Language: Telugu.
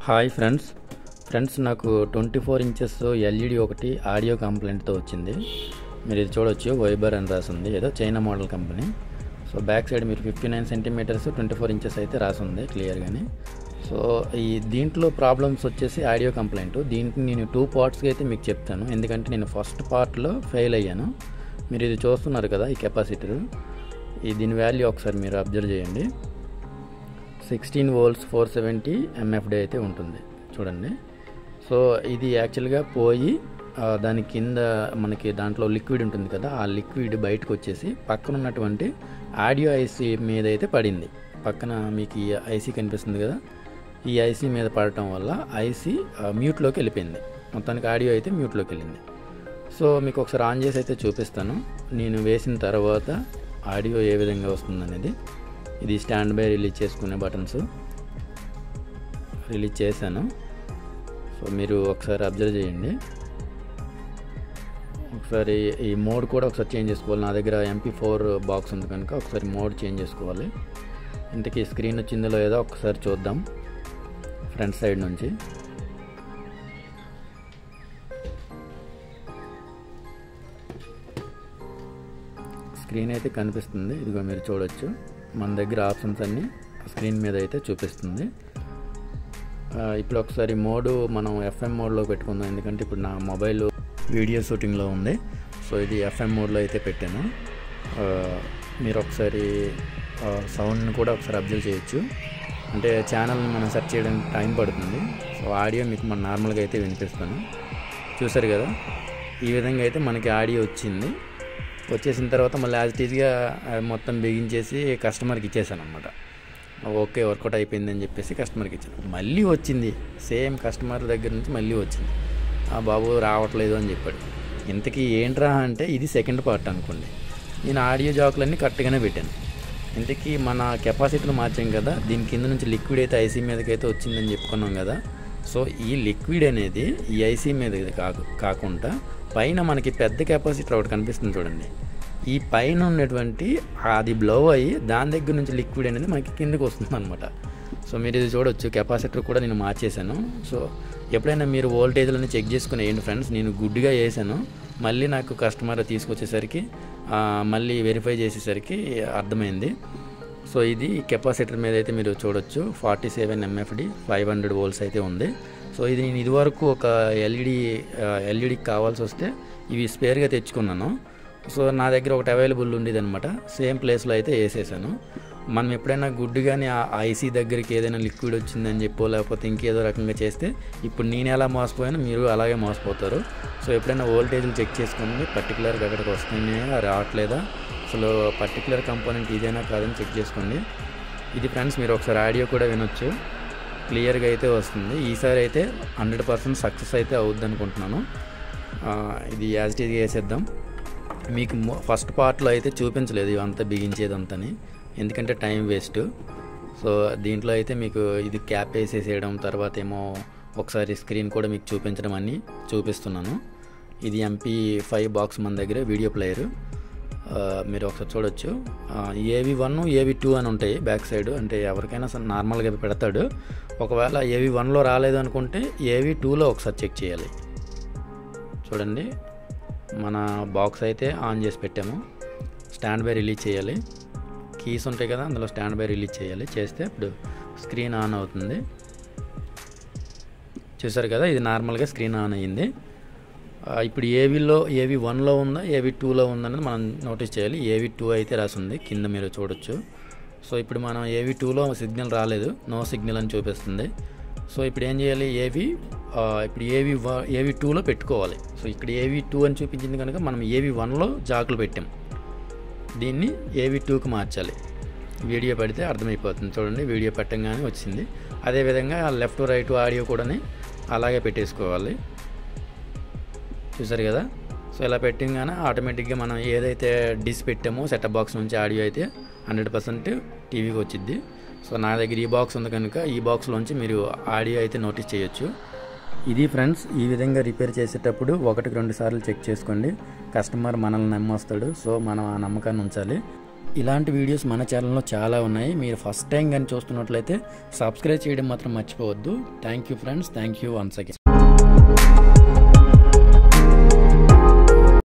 హాయ్ ఫ్రెండ్స్ ఫ్రెండ్స్ నాకు ట్వంటీ ఫోర్ ఇంచెస్ ఎల్ఈడి ఒకటి ఆడియో కంప్లైంట్తో వచ్చింది మీరు ఇది చూడొచ్చు వైబర్ అని రాసింది ఏదో China model company so back side మీరు fifty nine centimetres twenty four inches అయితే రాసింది క్లియర్గానే సో ఈ దీంట్లో ప్రాబ్లమ్స్ వచ్చేసి ఆడియో కంప్లైంట్ దీంట్లో నేను టూ పార్ట్స్కి అయితే మీకు చెప్తాను ఎందుకంటే నేను ఫస్ట్ పార్ట్లో ఫెయిల్ అయ్యాను మీరు ఇది చూస్తున్నారు కదా ఈ కెపాసిటర్ ఈ దీని వాల్యూ ఒకసారి మీరు అబ్జర్వ్ చేయండి sixteen volts four seventy M F D అయితే ఉంటుంది చూడండి సో ఇది యాక్చువల్గా పోయి ఆ, దాని కింద మనకి దాంట్లో లిక్విడ్ ఉంటుంది కదా ఆ లిక్విడ్ బయటకు వచ్చేసి పక్కన ఉన్నటువంటి ఆడియో ఐసీ మీద అయితే పడింది పక్కన మీకు ఈ ఐసీ కనిపిస్తుంది కదా ఈ ఐసీ మీద పడటం వల్ల ఐసీ మ్యూట్లోకి వెళ్ళిపోయింది మొత్తానికి ఆడియో అయితే మ్యూట్లోకి వెళ్ళింది సో మీకు ఒకసారి ఆన్ చేసి అయితే చూపిస్తాను నేను వేసిన తర్వాత ఆడియో ఏ విధంగా వస్తుందనేది ఇది స్టాండ్ బై రిలీజ్ చేసుకునే బటన్స్ రిలీజ్ చేశాను సో మీరు ఒకసారి అబ్జర్వ్ చేయండి ఒకసారి ఈ మోడ్ కూడా ఒకసారి చేంజ్ చేసుకోవాలి నా దగ్గర ఎంపీ ఫోర్ బాక్స్ ఉంది కనుక ఒకసారి మోడ్ చేంజ్ చేసుకోవాలి ఇంతకీ స్క్రీన్ వచ్చిందో లేదో ఒకసారి చూద్దాం ఫ్రంట్ సైడ్ నుంచి స్క్రీన్ అయితే కనిపిస్తుంది ఇదిగో మీరు చూడొచ్చు మన దగ్గర ఆప్షన్స్ అన్నీ స్క్రీన్ మీద అయితే చూపిస్తుంది ఆ, ఇప్పుడు ఒకసారి మోడు మనం ఎఫ్ఎం మోడ్లో పెట్టుకుందాం ఎందుకంటే ఇప్పుడు నా మొబైల్ వీడియో షూటింగ్లో ఉంది సో ఇది ఎఫ్ఎం మోడ్లో అయితే పెట్టాను ఆ, మీరు ఒకసారి సౌండ్ని కూడా ఒకసారి అబ్జర్వ్ చేయొచ్చు అంటే ఛానల్ని మనం సెర్చ్ చేయడానికి టైం పడుతుంది సో ఆడియో మీకు మన నార్మల్గా అయితే వినిపిస్తాను చూసారు కదా ఈ విధంగా అయితే మనకి ఆడియో వచ్చింది వచ్చేసిన తర్వాత మళ్ళీ యాజ్ ఇట్ ఈజ్గా మొత్తం బిగించేసి కస్టమర్కి ఇచ్చేసాను అనమాట ఓకే వర్కౌట్ అయిపోయిందని చెప్పేసి కస్టమర్కి ఇచ్చాను మళ్ళీ వచ్చింది సేమ్ కస్టమర్ దగ్గర నుంచి మళ్ళీ వచ్చింది ఆ బాబు రావట్లేదు అని చెప్పాడు ఇంతకీ ఏంట్రా అంటే ఇది సెకండ్ పార్ట్ అనుకోండి నేను ఆడియో జాకులన్నీ కరెక్ట్గానే పెట్టాను ఇంతకీ మన కెపాసిటీని మార్చాం కదా దీని కింద నుంచి లిక్విడ్ అయితే ఐసీ మీదకి అయితే వచ్చిందని చెప్పుకున్నాం కదా సో ఈ లిక్విడ్ అనేది ఈ ఐసీ మీద కాకు కాకుండా పైన మనకి పెద్ద కెపాసిటర్ ఒకటి కనిపిస్తుంది చూడండి ఈ పైన ఉన్నటువంటి అది బ్లో అయ్యి దాని దగ్గర నుంచి లిక్విడ్ అనేది మనకి కిందకి వస్తుంది అనమాట సో మీరు ఇది చూడొచ్చు కెపాసిటర్ కూడా నేను మార్చేశాను సో ఎప్పుడైనా మీరు వోల్టేజ్లను చెక్ చేసుకుని వేయండి ఫ్రెండ్స్ నేను గుడ్డిగా వేసాను మళ్ళీ నాకు కస్టమర్ తీసుకొచ్చేసరికి ఆ, మళ్ళీ వెరిఫై చేసేసరికి అర్థమైంది సో ఇది కెపాసిటర్ మీద అయితే మీరు చూడొచ్చు forty seven M F D five hundred volts అయితే ఉంది సో ఇది నేను ఇదివరకు ఒక ఎల్ఈడి ఎల్ఈడికి కావాల్సి వస్తే ఇవి స్పేర్గా తెచ్చుకున్నాను సో నా దగ్గర ఒకటి అవైలబుల్ ఉండేది అనమాట సేమ్ ప్లేస్లో అయితే వేసేసాను మనం ఎప్పుడైనా గుడ్డుగానే ఆ ఐసీ దగ్గరికి ఏదైనా లిక్విడ్ వచ్చిందని చెప్పో లేకపోతే ఇంకేదో రకంగా చేస్తే ఇప్పుడు నేను ఎలా మోసపోయానో మీరు అలాగే మోసపోతారు సో ఎప్పుడైనా వోల్టేజ్లు చెక్ చేసుకోండి పర్టికులర్గా అక్కడికి వస్తున్నాయా రావట్లేదా అసలు పర్టికులర్ కంపోనెంట్ ఇదేనా కాదని చెక్ చేసుకోండి ఇది ఫ్రెండ్స్ మీరు ఒకసారి ఆడియో కూడా వినొచ్చు క్లియర్గా అయితే వస్తుంది ఈసారి అయితే హండ్రెడ్ పర్సెంట్ సక్సెస్ అయితే అవుద్ది అనుకుంటున్నాను ఆ, ఇది యాజ్ ఇట్ ఈజ్ వేసేద్దాం మీకు మొ- ఫస్ట్ పార్ట్లో అయితే చూపించలేదు ఇవంతా బిగించేదంతని ఎందుకంటే టైం వేస్ట్ సో దీంట్లో అయితే మీకు ఇది క్యాప్ వేసేసేయడం తర్వాత ఏమో ఒకసారి స్క్రీన్ కూడా మీకు చూపించడం అన్నీ చూపిస్తున్నాను ఇది ఎంపీ ఫైవ్ బాక్స్ మన దగ్గర వీడియో ప్లేయరు ఆ, మీరు ఒకసారి చూడొచ్చు ఏవి వన్ ఏవి టూ అని ఉంటాయి బ్యాక్ సైడ్ అంటే ఎవరికైనా సరే నార్మల్గా పెడతాడు ఒకవేళ ఏవి వన్లో రాలేదు అనుకుంటే ఏవి టూలో ఒకసారి చెక్ చేయాలి చూడండి మన బాక్స్ అయితే ఆన్ చేసి పెట్టాము స్టాండ్ బై రిలీజ్ చేయాలి కీస్ ఉంటాయి కదా అందులో స్టాండ్ బై రిలీజ్ చేయాలి చేస్తే ఇప్పుడు స్క్రీన్ ఆన్ అవుతుంది చూసారు కదా ఇది నార్మల్గా స్క్రీన్ ఆన్ అయ్యింది ఆ, ఇప్పుడు ఏవిలో ఏవి వన్లో ఉందా ఏవి టూలో ఉందనేది మనం నోటీస్ చేయాలి ఏవి టూ అయితే రాసి ఉంది కింద మీరు చూడొచ్చు సో ఇప్పుడు మనం ఏవి టూలో సిగ్నల్ రాలేదు నో సిగ్నల్ అని చూపిస్తుంది సో ఇప్పుడు ఏం చేయాలి ఏవి ఆ, ఇప్పుడు ఏవి వ- ఏవి టూలో పెట్టుకోవాలి సో ఇక్కడ ఏవి టూ అని చూపించింది కనుక మనం ఏవి వన్లో జాకులు పెట్టాం దీన్ని ఏవి టూకి మార్చాలి వీడియో పెడితే అర్థమైపోతుంది చూడండి వీడియో పెట్టంగానే వచ్చింది అదేవిధంగా లెఫ్ట్ రైట్ ఆడియో కూడా అలాగే పెట్టేసుకోవాలి చూసారు కదా సో ఇలా పెట్టింగానే ఆటోమేటిక్గా మనం ఏదైతే డిస్ పెట్టామో సెటప్ బాక్స్ నుంచి ఆడియో అయితే హండ్రెడ్ పర్సెంట్ టీవీకి వచ్చింది సో నా దగ్గర ఈ బాక్స్ ఉంది కనుక ఈ బాక్స్లోంచి మీరు ఆడియో అయితే నోటీస్ చేయొచ్చు ఇది ఫ్రెండ్స్ ఈ విధంగా రిపేర్ చేసేటప్పుడు ఒకటికి రెండు సార్లు చెక్ చేసుకోండి కస్టమర్ మనల్ని నమ్మొస్తాడు సో మనం ఆ నమ్మకాన్ని ఉంచాలి ఇలాంటి వీడియోస్ మన ఛానల్లో చాలా ఉన్నాయి మీరు ఫస్ట్ టైం కానీ చూస్తున్నట్లయితే సబ్స్క్రైబ్ చేయడం మాత్రం మర్చిపోవద్దు thank you friends thank you once again